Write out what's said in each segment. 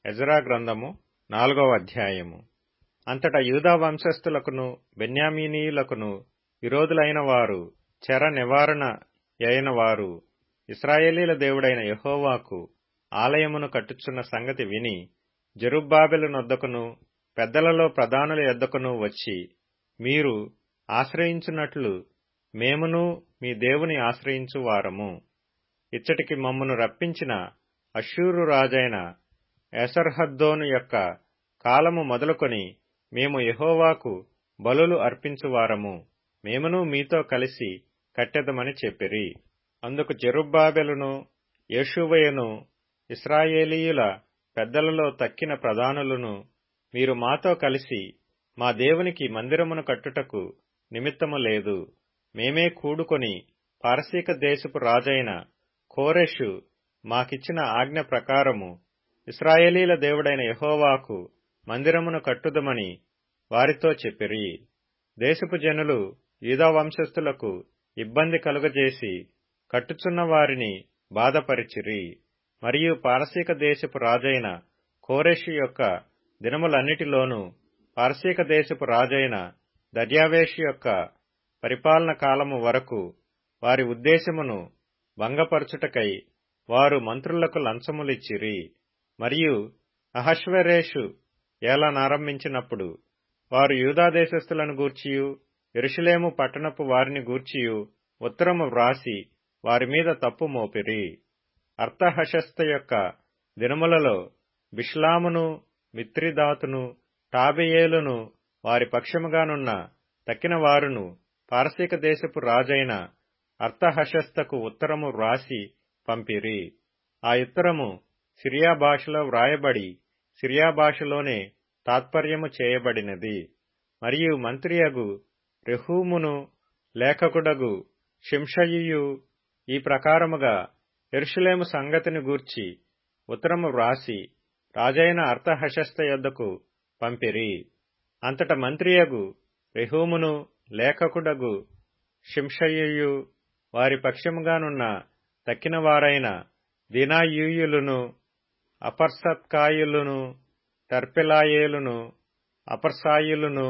Ezra గ్రంథము నాలుగవ అధ్యాయము అంతటా యూదా వంశస్థులకును బెన్యామీనీయులకును విరోధులైన వారు చెర నివారణ అయిన వారు ఇస్రాయేలీల దేవుడైన యెహోవాకు ఆలయమును కట్టుచున్న సంగతి విని జెరుబ్బాబెలు నొద్దకును పెద్దలలో ప్రధానుల యొద్దకును వచ్చి మీరు ఆశ్రయించున్నట్లు మేమును మీ దేవుని ఆశ్రయించు వారము ఇచ్చటికి మమ్మను రప్పించిన అశ్షూరు రాజైన ఎసర్హద్దోను యొక్క కాలము మొదలుకొని మేము యెహోవాకు బలులు అర్పించువారము మేమును మీతో కలిసి కట్టెదమని చెప్పిరి అందుకు జెరుబ్బాబెలును యేషువయను ఇస్రాయేలీయుల పెద్దలలో తక్కిన ప్రధానులను మీరు మాతో కలిసి మా దేవునికి మందిరమును కట్టుటకు నిమిత్తము లేదు మేమే కూడుకొని పారసీక దేశపు రాజైన కోరెషు మాకిచ్చిన ఆజ్ఞ ప్రకారము ఇస్రాయేలీల దేవుడైన యెహోవాకు మందిరమును కట్టుదమని వారితో చెప్పిరి దేశపు జనులు యూదా వంశస్థులకు ఇబ్బంది కలుగజేసి కట్టుచున్న వారిని బాధపరిచిరి మరియు పారసీక దేశపు రాజైన కోరెషు యొక్క దినములన్నిటిలోనూ పారసీక దేశపు రాజైన దర్యావేషు యొక్క పరిపాలన కాలము వరకు వారి ఉద్దేశమును భంగపరచుటకై వారు మంత్రులకు లంచములిచ్చిరి మరియు అహశ్వరేషు ఏలనారంభించినప్పుడు వారు యూదా దేశస్థులను గూర్చియు ఎరుషులేము పట్టణపు వారిని గూర్చియు ఉత్తరము వ్రాసి వారి మీద తప్పు మోపిరి అర్థహశస్త యొక్క దినములలో బిష్లామును మిత్రిదాతును టాబియేలును వారి పక్షముగానున్న తక్కిన వారును పారసీక దేశపు రాజైన అర్థహశస్తకు ఉత్తరము వ్రాసి పంపిరి ఆ ఉత్తరము సిరియా భాషలో వ్రాయబడి సిరియా భాషలోనే తాత్పర్యము చేయబడినది మరియు మంత్రియగు రెహూమును లేఖకుడగు షింషయియు ఈ ప్రకారముగా ఎరుషులేము సంగతిని గూర్చి ఉత్తరము వ్రాసి రాజైన అర్థహశస్త యొద్దకు పంపిరి అంతట మంత్రియగు రెహూమును లేఖకుడగు షింషయియు వారి పక్షముగానున్న తక్కిన వారైన దినాయూయులును అపర్సత్కాయులును టర్పెలాయేలును అపర్సాయులును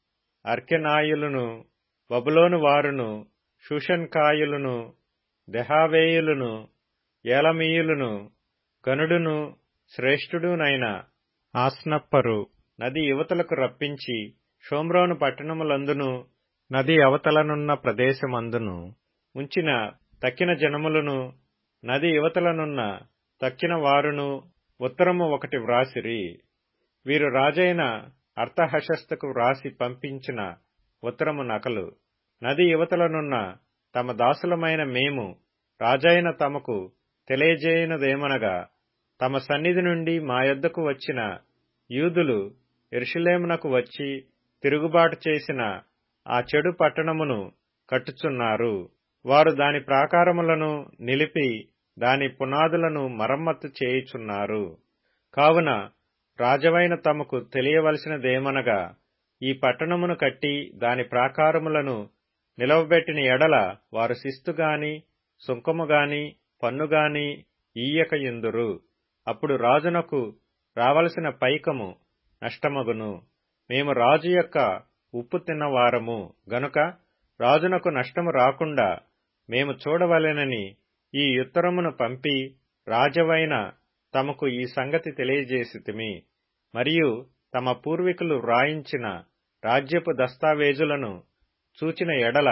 అర్కెనాయులును బబులోను వారును షూషన్కాయులును దెహావేయులును ఏలమీయులును గనుడును శ్రేష్ఠుడునైన ఆస్నప్పరు నది యువతలకు రప్పించి షోమ్రోను పట్టణములందును నది అవతలనున్న ప్రదేశమందును ఉంచిన తక్కిన జనములను నది యువతలనున్న తక్కిన వారును ఉత్తరము ఒకటి వ్రాసిరి వీరు రాజైన అర్థహశస్తకు వ్రాసి పంపించిన ఉత్తరము నకలు నది యువతలనున్న తమ దాసులమైన మేము రాజైన తమకు తెలియజేయనదేమనగా తమ సన్నిధి నుండి మా యొద్దకు వచ్చిన యూదులు ఎరుషులేమునకు వచ్చి తిరుగుబాటు చేసిన ఆ చెడు పట్టణమును కట్టుచున్నారు వారు దాని ప్రాకారములను నిలిపి దాని పునాదులను మరమ్మత్తు చేయుచున్నారు కావున రాజవైన తమకు తెలియవలసినదేమనగా ఈ పట్టణమును కట్టి దాని ప్రాకారములను నిలవబెట్టిన ఎడల వారు శిస్తుగాని సుంకముగాని పన్నుగాని ఈయక ఎందురు అప్పుడు రాజునకు రావలసిన పైకము నష్టమగును మేము రాజు యొక్క ఉప్పు తిన్నవారము గనుక రాజునకు నష్టము రాకుండా మేము చూడవలెనని ఈ ఉత్తరమును పంపి రాజవైన తమకు ఈ సంగతి తెలియజేసితిమి మరియు తమ పూర్వీకులు వ్రాయించిన రాజ్యపు దస్తావేజులను చూచిన ఎడల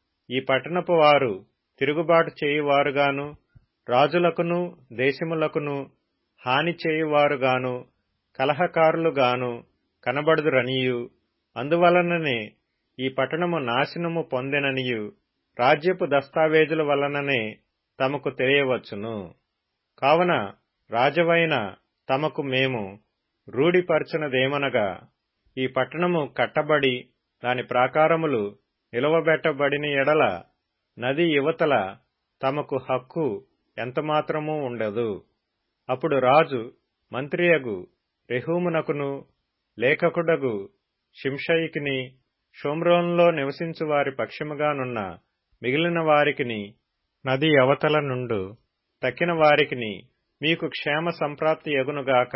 ఈ పట్టణపు వారు తిరుగుబాటు చేయువారుగాను రాజులకును దేశములకును హాని చేయువారుగాను కలహకారులుగాను కనబడుదురనియు అందువలననే ఈ పట్టణము నాశనము పొందెననియు రాజ్యపు దస్తావేజుల వలననే తమకు తెలియవచ్చును కావున రాజవైన తమకు మేము రూఢిపరచునదేమనగా ఈ పట్టణము కట్టబడి దాని ప్రాకారములు నిలవబెట్టబడిన ఎడల నది యువతల తమకు హక్కు ఎంతమాత్రమూ ఉండదు అప్పుడు రాజు మంత్రియగు రెహూమునకును లేఖకుడగు షింషయికిని షోమ్రోన్లో నివసించు వారి పక్షముగానున్న మిగిలిన వారికిని నది అవతల నుండు తక్కిన వారికిని మీకు క్షేమ సంప్రాప్తి ఎగునుగాక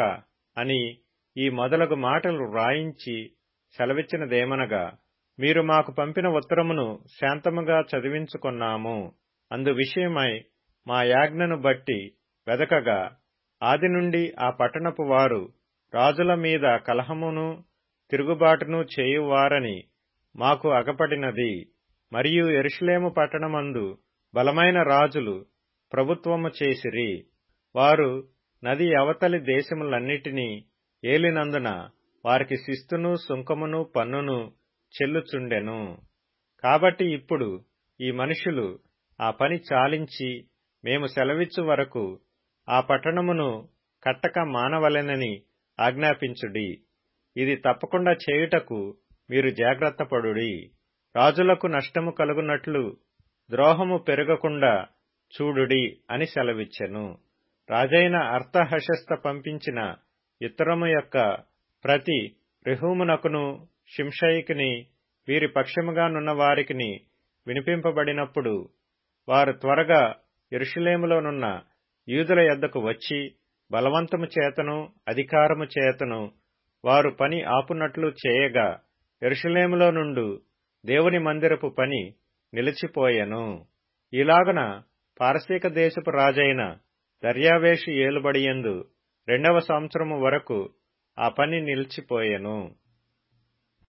అని ఈ మొదలగు మాటలు వ్రాయించి సెలవిచ్చినదేమనగా మీరు మాకు పంపిన ఉత్తరమును శాంతముగా చదివించుకున్నాము అందు విషయమై మా యాజ్ఞను బట్టి వెదకగా ఆది నుండి ఆ పట్టణపు వారు రాజుల మీద కలహమును తిరుగుబాటును చేయువారని మాకు అగపడినది మరియు ఎరుషులేము పట్టణమందు బలమైన రాజులు ప్రభుత్వము చేసిరి వారు నది అవతలి దేశములన్నిటినీ ఏలినందున వారికి శిస్తును సుంకమును పన్నును చెల్లుచుండెను కాబట్టి ఇప్పుడు ఈ మనుషులు ఆ పని చాలించి మేము సెలవిచ్చు వరకు ఆ పట్టణమును కట్టక మానవలెనని ఆజ్ఞాపించుడి ఇది తప్పకుండా చేయుటకు మీరు జాగ్రత్తపడుడి రాజులకు నష్టము కలుగునట్లు ద్రోహము పెరగకుండా చూడుడి అని సెలవిచ్చెను రాజైన అర్థహశస్త పంపించిన ఇత్తరము యొక్క ప్రతి రెహూమునకును షింషయికిని వీరి పక్షముగానున్న వారికిని వినిపింపబడినప్పుడు వారు త్వరగా ఎరుషులేములోనున్న యూదుల యొద్దకు వచ్చి బలవంతము చేతను అధికారము చేతను వారు పని ఆపునట్లు చేయగా ఎరుషులేములో నుండు దేవుని మందిరపు పని నిలిచిపోయెను ఇలాగున పారసీక దేశపు రాజైన దర్యావేషు ఏలుబడియందు రెండవ సంవత్సరము వరకు ఆ పని నిలిచిపోయెను